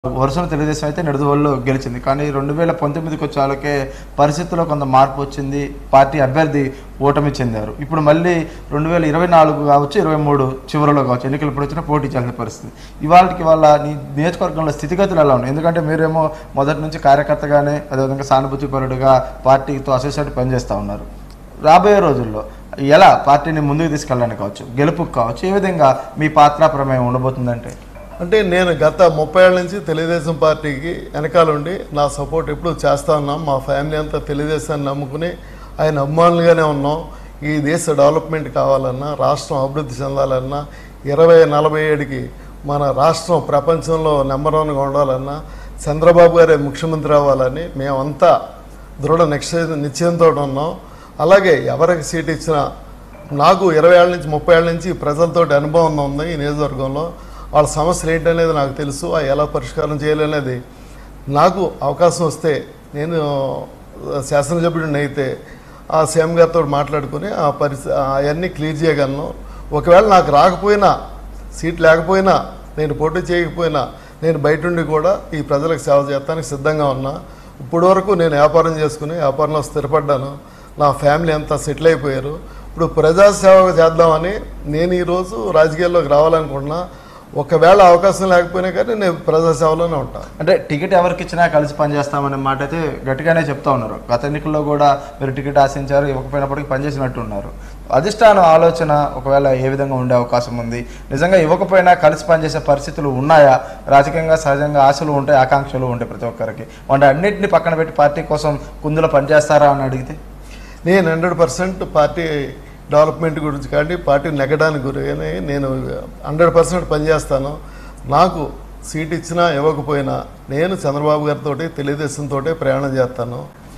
వరుసన తెలుగుదేశం అయితే నిడదవోళ్ళు గెలిచింది కానీ రెండు వేల పంతొమ్మిదికి వచ్చేవాళ్ళకే పరిస్థితుల్లో కొంత మార్పు వచ్చింది పార్టీ అభ్యర్థి ఓటమి చెందారు ఇప్పుడు మళ్ళీ రెండు వేల ఇరవై నాలుగు కావచ్చు ఇరవై మూడు చివరిలో కావచ్చు ఎన్నికలు ఇప్పుడు వచ్చినా పోటీ చేయాల్సిన పరిస్థితి ఇవాళకి వాళ్ళ నీ నియోజకవర్గంలో స్థితిగతులు ఎలా ఉన్నాయి ఎందుకంటే మీరేమో మొదటి నుంచి కార్యకర్తగానే అదేవిధంగా సానుభూతిపరుడుగా పార్టీతో అసోసియేట్ పనిచేస్తూ ఉన్నారు రాబోయే రోజుల్లో ఎలా పార్టీని ముందుకు తీసుకెళ్ళడానికి కావచ్చు గెలుపుకు కావచ్చు ఏ విధంగా మీ పాత్ర ప్రమేయం ఉండబోతుందంటే అంటే నేను గత ముప్పై ఏళ్ళ నుంచి తెలుగుదేశం పార్టీకి వెనకాల ఉండి నా సపోర్ట్ ఎప్పుడు చేస్తా ఉన్నాం మా ఫ్యామిలీ అంతా తెలుగుదేశాన్ని నమ్ముకుని ఆయన అభిమానులుగానే ఉన్నాం ఈ దేశ డెవలప్మెంట్ కావాలన్నా రాష్ట్రం అభివృద్ధి చెందాలన్నా ఇరవై నలభై ఏడుకి మన రాష్ట్రం ప్రపంచంలో నెంబర్ వన్గా ఉండాలన్నా చంద్రబాబు గారే ముఖ్యమంత్రి అవ్వాలని మేమంతా దృఢ నిశ్చయ నిశ్చయంతో ఉన్నాం అలాగే ఎవరికి సీట్ ఇచ్చినా నాకు ఇరవై ఏళ్ళ నుంచి ముప్పై ఏళ్ళ నుంచి ప్రజలతోటి అనుభవం ఉంది ఈ నియోజకవర్గంలో వాళ్ళ సమస్యలు ఏంటనేది నాకు తెలుసు అవి ఎలా పరిష్కారం చేయాలనేది నాకు అవకాశం వస్తే నేను శాసనసభ్యుడిని అయితే ఆ సీఎం గారితో మాట్లాడుకుని ఆ పరిస్థితి అవన్నీ క్లియర్ చేయగలను ఒకవేళ నాకు రాకపోయినా సీట్ లేకపోయినా నేను పోటీ చేయకపోయినా నేను బయట ఉండి కూడా ఈ ప్రజలకు సేవ చేయడానికి సిద్ధంగా ఉన్నా ఇప్పటి వరకు నేను వ్యాపారం చేసుకుని వ్యాపారంలో స్థిరపడ్డాను నా ఫ్యామిలీ అంతా సెటిల్ అయిపోయారు ఇప్పుడు ప్రజాసేవ చేద్దామని నేను ఈరోజు రాజకీయాల్లోకి రావాలనుకుంటున్నా ఒకవేళ అవకాశం లేకపోయినా కానీ నేను ప్రజాసేవలోనే ఉంటాను అంటే టికెట్ ఎవరికి ఇచ్చినా కలిసి పనిచేస్తామనే మాట అయితే గట్టిగానే చెప్తా ఉన్నారు గత ఎన్నికల్లో కూడా మీరు టికెట్ ఆశించారు ఇవ్వకపోయినప్పటికీ పనిచేసినట్టు ఉన్నారు అధిష్టానం ఆలోచన ఒకవేళ ఏ విధంగా ఉండే అవకాశం ఉంది నిజంగా ఇవ్వకపోయినా కలిసి పనిచేసే పరిస్థితులు ఉన్నాయా రాజకీయంగా సహజంగా ఆశలు ఉంటాయి ఆకాంక్షలు ఉంటాయి ప్రతి ఒక్కరికి వాటి అన్నింటిని పక్కన పెట్టి పార్టీ కోసం కుందులో పనిచేస్తారా అని అడిగితే నేను హండ్రెడ్ పర్సెంట్ పార్టీ డెవలప్మెంట్ గురించి కానీ పార్టీ నెగ్గడానికి గురి నేను హండ్రెడ్ పర్సెంట్ పనిచేస్తాను నాకు సీట్ ఇచ్చినా ఇవ్వకపోయినా నేను చంద్రబాబు గారితో తెలుగుదేశంతో ప్రయాణం చేస్తాను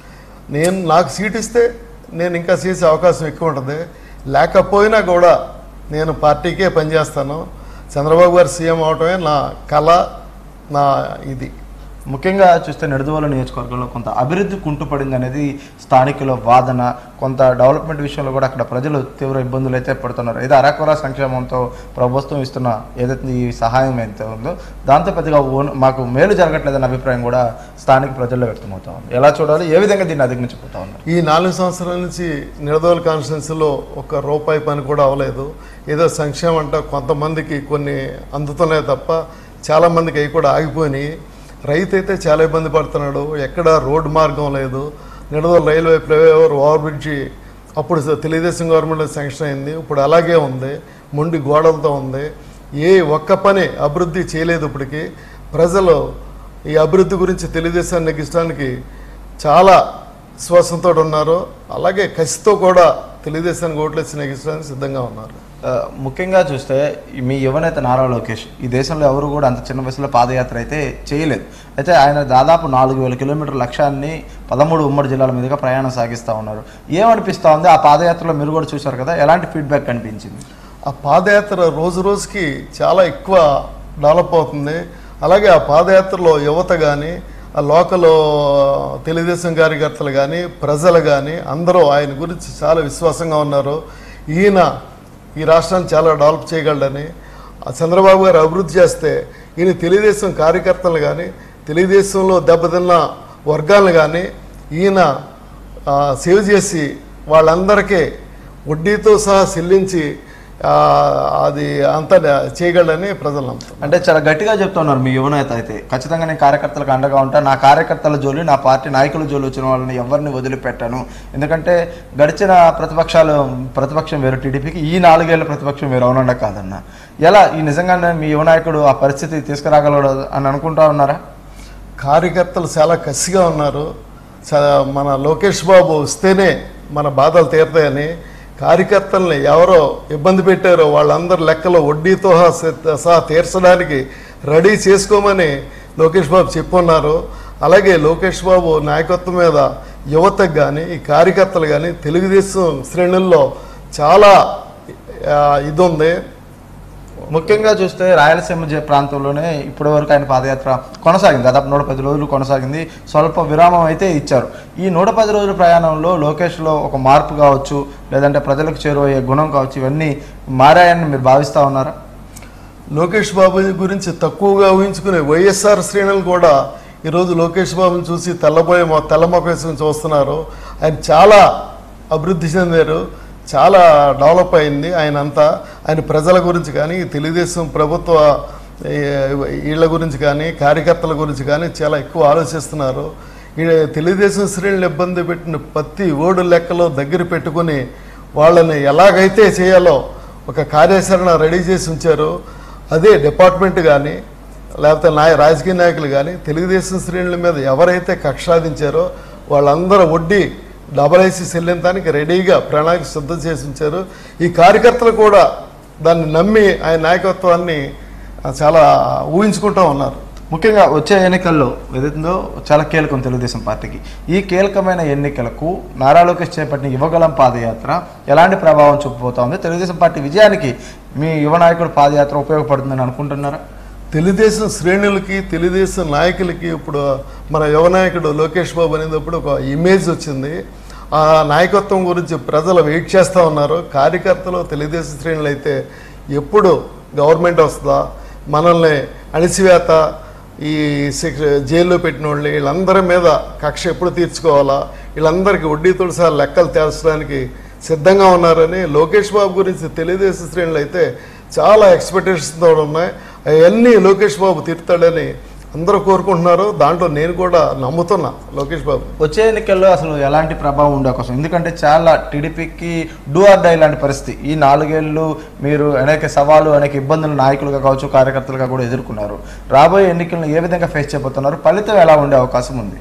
నేను నాకు సీట్ ఇస్తే నేను ఇంకా చేసే అవకాశం ఎక్కువ ఉంటుంది లేకపోయినా కూడా నేను పార్టీకే పనిచేస్తాను చంద్రబాబు గారు సీఎం అవటమే నా కళ నా ఇది ముఖ్యంగా చూస్తే నిడదవోలు నియోజకవర్గంలో కొంత అభివృద్ధి కుంటుపడింది అనేది స్థానికుల వాదన కొంత డెవలప్మెంట్ విషయంలో కూడా అక్కడ ప్రజలు తీవ్ర ఇబ్బందులు అయితే పడుతున్నారు ఇది అరకొర సంక్షేమంతో ప్రభుత్వం ఇస్తున్న ఏదైతే ఈ సహాయం అయితే ఉందో దాంతో పెద్దగా ఓన్ మాకు మేలు జరగట్లేదన్న అభిప్రాయం కూడా స్థానిక ప్రజల్లో వ్యక్తమవుతా ఉంది ఎలా చూడాలి ఏ విధంగా దీన్ని అధిగమించిపోతా ఉన్నారు ఈ నాలుగు సంవత్సరాల నుంచి నిడదోలు కాన్స్టిట్యున్సీలో ఒక రూపాయి పని కూడా అవ్వలేదు ఏదో సంక్షేమం అంట కొంతమందికి కొన్ని అందుతున్నాయి తప్ప చాలామందికి అవి కూడా ఆగిపోయినాయి రైతు అయితే చాలా ఇబ్బంది పడుతున్నాడు ఎక్కడ రోడ్డు మార్గం లేదు Nidadavolu railway flyover over bridge అప్పుడు తెలుగుదేశం గవర్నమెంట్ శాంక్షన్ అయింది ఇప్పుడు అలాగే ఉంది మొండి గోడలతో ఉంది ఏ ఒక్క పని అభివృద్ధి చేయలేదు ఇప్పటికి ప్రజలు ఈ అభివృద్ధి గురించి తెలుగుదేశాన్ని నెగ్గించడానికి చాలా విశ్వాసంతో ఉన్నారు అలాగే కసితో కూడా తెలుగుదేశానికి ఓట్లేసి నెగ్గించడానికి సిద్ధంగా ఉన్నారు ఆ, ముఖ్యంగా చూస్తే మీ యువనేత నారా లోకేష్ ఈ దేశంలో ఎవరు కూడా అంత చిన్న వయసులో పాదయాత్ర అయితే చేయలేదు అయితే ఆయన దాదాపు నాలుగు వేల కిలోమీటర్ల లక్ష్యాన్ని పదమూడు ఉమ్మడి జిల్లాల మీదుగా ప్రయాణం సాగిస్తూ ఉన్నారు ఏమనిపిస్తూ ఉంది ఆ పాదయాత్రలో మీరు కూడా చూశారు కదా ఎలాంటి ఫీడ్బ్యాక్ కనిపించింది ఆ పాదయాత్ర రోజు రోజుకి చాలా ఎక్కువ డెవలప్ అవుతుంది అలాగే ఆ పాదయాత్రలో యువత కానీ ఆ లోకల్ తెలుగుదేశం కార్యకర్తలు కానీ ప్రజలు కానీ అందరూ ఆయన గురించి చాలా విశ్వాసంగా ఉన్నారు ఈయన ఈ రాష్ట్రాన్ని చాలా డెవలప్ చేయగలడని ఆ చంద్రబాబు గారు అభివృద్ధి చేస్తే ఈయన తెలుగుదేశం కార్యకర్తలు కానీ తెలుగుదేశంలో దెబ్బతిన్న వర్గాలను కానీ ఈయన ఆ, సేవ్ చేసి వాళ్ళందరికీ వడ్డీతో సహా చెల్లించి ఆ, అది అంతా చేయగలడని ప్రజలు నమ్ముతారు అంటే చాలా గట్టిగా చెప్తున్నారు మీ యువనేత అయితే ఖచ్చితంగా నేను కార్యకర్తలకు అండగా ఉంటా నా కార్యకర్తల జోలి నా పార్టీ నాయకుల జోలి వచ్చిన వాళ్ళని ఎవరిని వదిలిపెట్టాను ఎందుకంటే గడిచిన ప్రతిపక్షాలు ప్రతిపక్షం వేరు టీడీపీకి ఈ నాలుగేళ్ల ప్రతిపక్షం వేరు అవునండ కాదన్న ఎలా ఈ నిజంగానే మీ యువ నాయకుడు ఆ పరిస్థితి తీసుకురాగలడు అని అనుకుంటా ఉన్నారా కార్యకర్తలు చాలా కసిగా ఉన్నారు చ- మన లోకేష్ బాబు వస్తేనే మన బాధలు తీరుతాయని కార్యకర్తల్ని ఎవరో ఇబ్బంది పెట్టారో వాళ్ళందరి లెక్కలో వడ్డీతో సహా- సహా తీర్చడానికి రెడీ చేసుకోమని లోకేష్ బాబు చెప్పున్నారు అలాగే లోకేష్ బాబు నాయకత్వం మీద యువతకు కానీ ఈ కార్యకర్తలు కానీ తెలుగుదేశం శ్రేణుల్లో చాలా ఆ, ఇది ఉంది ముఖ్యంగా చూస్తే రాయలసీమ జ- ప్రాంతంలోనే ఇప్పటి వరకు ఆయన పాదయాత్ర కొనసాగింది దాదాపు నూట పది రోజులు కొనసాగింది స్వల్ప విరామం అయితే ఇచ్చారు ఈ నూట పది రోజుల ప్రయాణంలో లోకేష్లో ఒక మార్పు కావచ్చు లేదంటే ప్రజలకు చేరువయ్యే గుణం కావచ్చు ఇవన్నీ మారాయని మీరు భావిస్తా ఉన్నారా లోకేష్ బాబు గురించి తక్కువగా ఊహించుకునే వైఎస్ఆర్ శ్రేణులు కూడా ఈరోజు లోకేష్ బాబుని చూసి తెల్లబోయే మొ- తెల్ల మొకేసుకుని చూస్తున్నారు ఆయన చాలా అభివృద్ధి చెందారు చాలా డెవలప్ అయింది ఆయన అంతా ఆయన ప్రజల గురించి కానీ ఈ తెలుగుదేశం ప్రభుత్వ ఈ, వీళ్ళ గురించి కానీ కార్యకర్తల గురించి కానీ చాలా ఎక్కువ ఆలోచిస్తున్నారు ఈ తెలుగుదేశం శ్రేణులు ఇబ్బంది పెట్టిన ప్రతి ఓడు లెక్కలో దగ్గర పెట్టుకుని వాళ్ళని ఎలాగైతే చేయాలో ఒక కార్యాచరణ రెడీ చేసి ఉంచారు అదే డిపార్ట్మెంట్ కానీ లేకపోతే నాయ రాజకీయ నాయకులు కానీ తెలుగుదేశం శ్రేణుల మీద ఎవరైతే కక్ష సాధించారో వాళ్ళందరూ వడ్డీ డబల్ ఐసీ చెల్లించడానికి రెడీగా ప్రణాళిక సిద్ధం చేసి ఉంచారు ఈ కార్యకర్తలు కూడా దాన్ని నమ్మి ఆయన నాయకత్వాన్ని ఆ, చాలా ఊహించుకుంటూ ఉన్నారు ముఖ్యంగా వచ్చే ఎన్నికల్లో ఏదైతుందో చాలా కీలకం తెలుగుదేశం పార్టీకి ఈ కీలకమైన ఎన్నికలకు నారా లోకేష్ చేపట్టిన యువగలం పాదయాత్ర ఎలాంటి ప్రభావం చూపబోతోంది తెలుగుదేశం పార్టీ విజయానికి మీ యువ నాయకుడు పాదయాత్ర ఉపయోగపడుతుందని అనుకుంటున్నారా తెలుగుదేశం శ్రేణులకి తెలుగుదేశం నాయకులకి ఇప్పుడు మన యువ నాయకుడు లోకేష్ బాబు అనేటప్పుడు ఒక ఇమేజ్ వచ్చింది ఆ నాయకత్వం గురించి ప్రజలు వెయిట్ చేస్తూ ఉన్నారు కార్యకర్తలు తెలుగుదేశం శ్రేణులు అయితే ఎప్పుడు గవర్నమెంట్ వస్తుందా మనల్ని అణిచివేత ఈ శిక్ష జైల్లో పెట్టిన వాళ్ళు వీళ్ళందరి మీద కక్ష ఎప్పుడు తీర్చుకోవాలా వీళ్ళందరికీ వడ్డీ తులసా లెక్కలు తేల్చడానికి సిద్ధంగా ఉన్నారని లోకేష్ బాబు గురించి తెలుగుదేశం శ్రేణులు అయితే చాలా ఎక్స్పెక్టేషన్తో ఉన్నాయి అవన్నీ లోకేష్ బాబు తీరుతాడని అందరూ కోరుకుంటున్నారు దాంట్లో నేను కూడా నమ్ముతున్నా లోకేష్ బాబు వచ్చే ఎన్నికల్లో అసలు ఎలాంటి ప్రభావం ఉండే అవకాశం ఎందుకంటే చాలా టీడీపీకి డూ ఆర్ డై లాంటి పరిస్థితి ఈ నాలుగేళ్లు మీరు అనేక సవాలు అనేక ఇబ్బందులు నాయకులుగా కావచ్చు కార్యకర్తలుగా కూడా ఎదుర్కొన్నారు రాబోయే ఎన్నికలను ఏ విధంగా ఫేస్ చేయబోతున్నారు ఫలితం ఎలా ఉండే అవకాశం ఉంది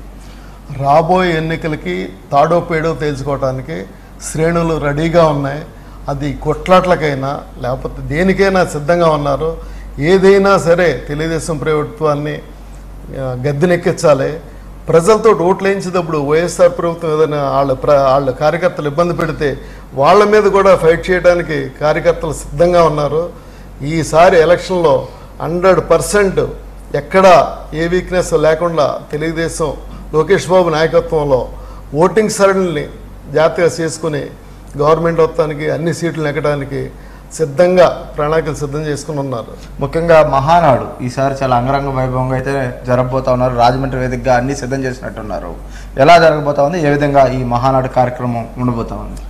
రాబోయే ఎన్నికలకి తాడో పేడో తేల్చుకోవడానికి శ్రేణులు రెడీగా ఉన్నాయి అది కొట్లాట్లకైనా లేకపోతే దేనికైనా సిద్ధంగా ఉన్నారు ఏదైనా సరే తెలుగుదేశం ప్రభుత్వాన్ని ఆ, గద్దెనెక్కించాలి ప్రజలతో ఓట్లు వేయించేటప్పుడు వైఎస్ఆర్ ప్రభుత్వం ఏదైనా వాళ్ళ ప్ర వాళ్ళ కార్యకర్తలు ఇబ్బంది పెడితే వాళ్ళ మీద కూడా ఫైట్ చేయడానికి కార్యకర్తలు సిద్ధంగా ఉన్నారు ఈసారి ఎలక్షన్లో హండ్రెడ్ పర్సెంట్ ఎక్కడ ఏ వీక్నెస్ లేకుండా తెలుగుదేశం లోకేష్ బాబు నాయకత్వంలో ఓటింగ్ సరళిని జాగ్రత్తగా చేసుకుని గవర్నమెంట్ వస్తానికి అన్ని సీట్లు ఎక్కడానికి సిద్ధంగా ప్రణాళికలు సిద్ధం చేసుకుని ఉన్నారు ముఖ్యంగా మహానాడు ఈసారి చాలా అంగరంగ వైభవంగా అయితే జరగబోతా ఉన్నారు రాజమండ్రి వేదికగా అన్ని సిద్ధం చేసినట్టున్నారు ఎలా జరగబోతా ఉంది ఏ విధంగా ఈ మహానాడు కార్యక్రమం ఉండబోతా ఉంది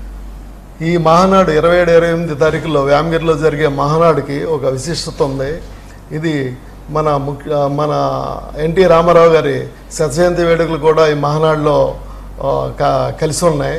ఈ మహానాడు ఇరవై ఏడు ఇరవై ఎనిమిది తారీఖులో వ్యామగిరిలో జరిగే మహానాడుకి ఒక విశిష్టత ఉంది ఇది మన ముఖ్య మన ఎన్టీ రామారావు గారి శతజయంతి వేడుకలు కూడా ఈ మహానాడులో ఆ, క- కలిసి ఉన్నాయి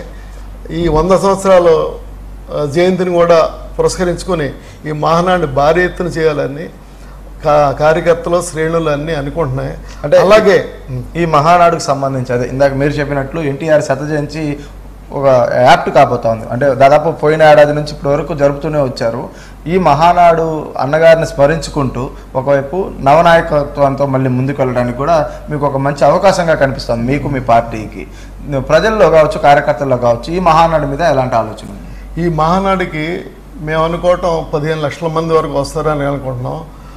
ఈ వంద సంవత్సరాలు ఆ, జయంతిని కూడా పురస్కరించుకొని ఈ మహానాడు భారీ ఎత్తున చేయాలని కా- కార్యకర్తలు శ్రేణులు అన్నీ అనుకుంటున్నాయి అంటే అలాగే ఈ మహానాడుకు సంబంధించి అదే ఇందాక మీరు చెప్పినట్లు ఎన్టీఆర్ శత జయంతి ఒక యాప్ట్ కాబోతా ఉంది అంటే దాదాపు పోయిన ఏడాది నుంచి ఇప్పటి వరకు జరుపుతూనే వచ్చారు ఈ మహానాడు అన్నగారిని స్మరించుకుంటూ ఒకవైపు నవనాయకత్వంతో మళ్ళీ ముందుకు వెళ్ళడానికి కూడా మీకు ఒక మంచి అవకాశంగా కనిపిస్తుంది మీకు మీ పార్టీకి ప్రజల్లో కావచ్చు కార్యకర్తల్లో కావచ్చు ఈ మహానాడు మీద ఎలాంటి ఆలోచన ఉంది ఈ మహానాడికి మేము అనుకోవటం పదిహేను లక్షల మంది వరకు వస్తారని అనుకుంటున్నాం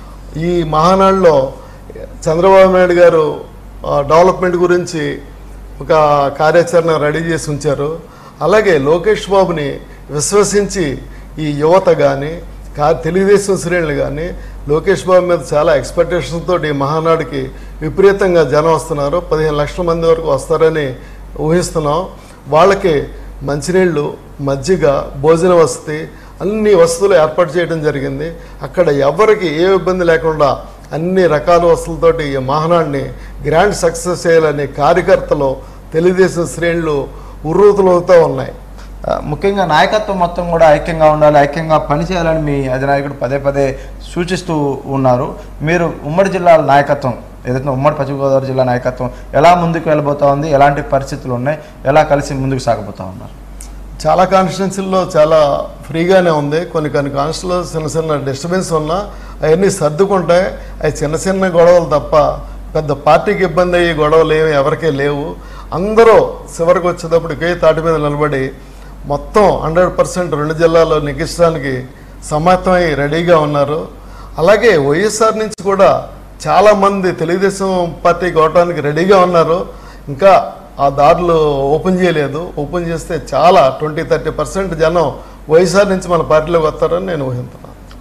ఈ మహానాడులో చంద్రబాబు నాయుడు గారు ఆ, డెవలప్మెంట్ గురించి ఒక కార్యాచరణ రెడీ చేసి ఉంచారు అలాగే లోకేష్ బాబుని విశ్వసించి ఈ యువత కానీ కా తెలుగుదేశం శ్రేణులు కానీ లోకేష్ బాబు మీద చాలా ఎక్స్పెక్టేషన్స్ తోటి ఈ మహానాడుకి విపరీతంగా జనం వస్తున్నారు పదిహేను లక్షల మంది వరకు వస్తారని ఊహిస్తున్నాం వాళ్ళకి మంచినీళ్ళు మజ్జిగ భోజన వసతి అన్ని వసతులు ఏర్పాటు చేయడం జరిగింది అక్కడ ఎవరికి ఏ ఇబ్బంది లేకుండా అన్ని రకాల వసతులతోటి ఈ మహానాడిని గ్రాండ్ సక్సెస్ చేయాలని కార్యకర్తలు తెలుగుదేశం శ్రేణులు ఉర్రూతలవుతూ ఉన్నాయి ఆ, ముఖ్యంగా నాయకత్వం మొత్తం కూడా ఐక్యంగా ఉండాలి ఐక్యంగా పనిచేయాలని మీ అధినాయకుడు పదే పదే సూచిస్తూ ఉన్నారు మీరు ఉమ్మడి జిల్లాల నాయకత్వం ఏదైతే ఉమ్మడి పశ్చిమ గోదావరి జిల్లా నాయకత్వం ఎలా ముందుకు వెళ్ళబోతా ఉంది ఎలాంటి పరిస్థితులు ఉన్నాయి ఎలా కలిసి ముందుకు సాగబోతా ఉన్నారు చాలా కాన్స్టిట్యున్సీల్లో చాలా ఫ్రీగానే ఉంది కొన్ని కొన్ని కాన్స్టిలో చిన్న చిన్న డిస్టర్బెన్స్ ఉన్నా అవన్నీ సర్దుకుంటాయి అవి చిన్న చిన్న గొడవలు తప్ప పెద్ద పార్టీకి ఇబ్బంది అయ్యే గొడవలు ఏమి ఎవరికీ లేవు అందరూ చివరికి వచ్చేటప్పుడు ఒకే తాటి మీద నిలబడి మొత్తం హండ్రెడ్ పర్సెంట్ రెండు జిల్లాల్లో నెగ్గించడానికి సమాయత్తమై రెడీగా ఉన్నారు అలాగే వైఎస్ఆర్ నుంచి కూడా చాలామంది తెలుగుదేశం పార్టీకి అవడానికి రెడీగా ఉన్నారు ఇంకా ఆ దారులు ఓపెన్ చేయలేదు ఓపెన్ చేస్తే చాలా ట్వంటీ థర్టీ పర్సెంట్ జనం వైఎస్ఆర్ నుంచి మన పార్టీలోకి వస్తారని నేను ఊహిస్తున్నాను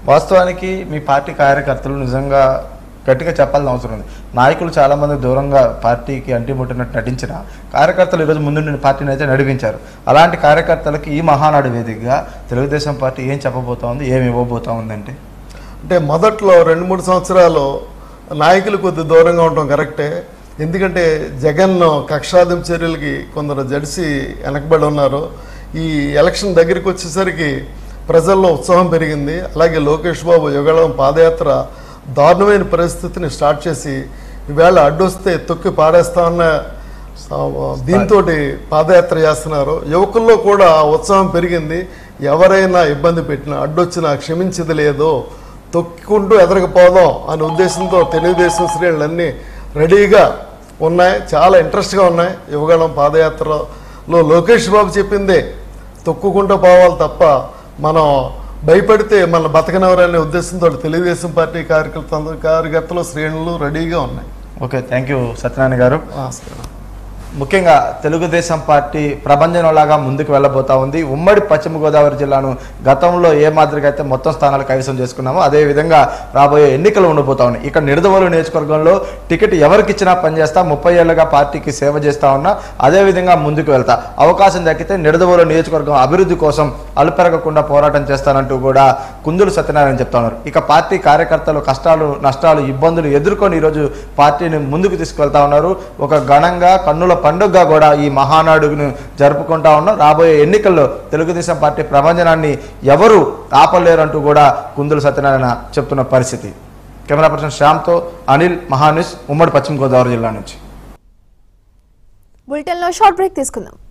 వాస్తవానికి మీ పార్టీ కార్యకర్తలు నిజంగా గట్టిగా చెప్పాల్సిన అవసరం ఉంది నాయకులు చాలా మంది దూరంగా పార్టీకి అంటిముట్టినట్టు నటించిన కార్యకర్తలు ఈరోజు ముందు పార్టీని అయితే నడిపించారు అలాంటి కార్యకర్తలకి ఈ మహానాడు వేదికగా తెలుగుదేశం పార్టీ ఏం చెప్పబోతా ఉంది ఏమి ఇవ్వబోతా ఉందంటే అంటే మొదట్లో రెండు మూడు సంవత్సరాలు నాయకులు కొద్ది దూరంగా ఉండటం కరెక్టే ఎందుకంటే జగన్ కక్షాదిం చర్యలకి కొందరు జడిసి వెనకబడి ఉన్నారు ఈ ఎలక్షన్ దగ్గరికి వచ్చేసరికి ప్రజల్లో ఉత్సాహం పెరిగింది అలాగే లోకేష్ బాబు యుగళం పాదయాత్ర దారుణమైన పరిస్థితిని స్టార్ట్ చేసి ఈవేళ అడ్డొస్తే తొక్కి పాడేస్తామన్న దీంతో పాదయాత్ర చేస్తున్నారు యువకుల్లో కూడా ఉత్సాహం పెరిగింది ఎవరైనా ఇబ్బంది పెట్టినా అడ్డొచ్చినా క్షమించేది లేదు తొక్కుంటూ ఎదరకపోదాం అనే ఉద్దేశంతో తెలుగుదేశం శ్రేణులన్నీ రెడీగా ఉన్నాయి చాలా ఇంట్రెస్ట్గా ఉన్నాయి యువగళం పాదయాత్రలో లోకేష్ బాబు చెప్పిందే తొక్కుకుంటూ పోవాలి తప్ప మనం భయపడితే మన బతకనవరనే ఉద్దేశంతో తెలుగుదేశం పార్టీ కార్యకర్త కార్యకర్తలు శ్రేణులు రెడీగా ఉన్నాయి ఓకే థ్యాంక్ యూ సత్యనారాయణ గారు నమస్కారం ముఖ్యంగా తెలుగుదేశం పార్టీ ప్రభంజనంలాగా ముందుకు వెళ్ళబోతా ఉంది ఉమ్మడి పశ్చిమ గోదావరి జిల్లాను గతంలో ఏ మాదిరిగా అయితే మొత్తం స్థానాలు కైవసం చేసుకున్నామో అదే విధంగా రాబోయే ఎన్నికలు ఉండబోతా ఉన్నాయి ఇక్కడ నిడదవోలు నియోజకవర్గంలో టికెట్ ఎవరికి ఇచ్చినా పనిచేస్తా ముప్పై ఏళ్ళుగా పార్టీకి సేవ చేస్తా ఉన్నా అదే విధంగా ముందుకు వెళ్తా అవకాశం దక్కితే నిడదవోలు నియోజకవర్గం అభివృద్ధి కోసం అలుపెరగకుండా పోరాటం చేస్తానంటూ కూడా కుందులు సత్యనారాయణ చెప్తా ఉన్నారు ఇక పార్టీ కార్యకర్తలు కష్టాలు నష్టాలు ఇబ్బందులు ఎదుర్కొని ఈరోజు పార్టీని ముందుకు తీసుకెళ్తా ఉన్నారు ఒక ఘనంగా కన్నుల పండుగగా కూడా ఈ మహానాడును జరుపుకుంటా ఉన్నాం రాబోయే ఎన్నికల్లో తెలుగుదేశం పార్టీ ప్రభంజనాన్ని ఎవరు ఆపలేరంటూ కూడా కుందులు సత్యనారాయణ చెప్తున్న పరిస్థితి కెమెరా పర్సన్ శ్యామ్తో అనిల్ మహానిస్ ఉమ్మడి పశ్చిమ గోదావరి జిల్లా నుంచి బులెటిన్లో షార్ట్ బ్రేక్ తీసుకుందాం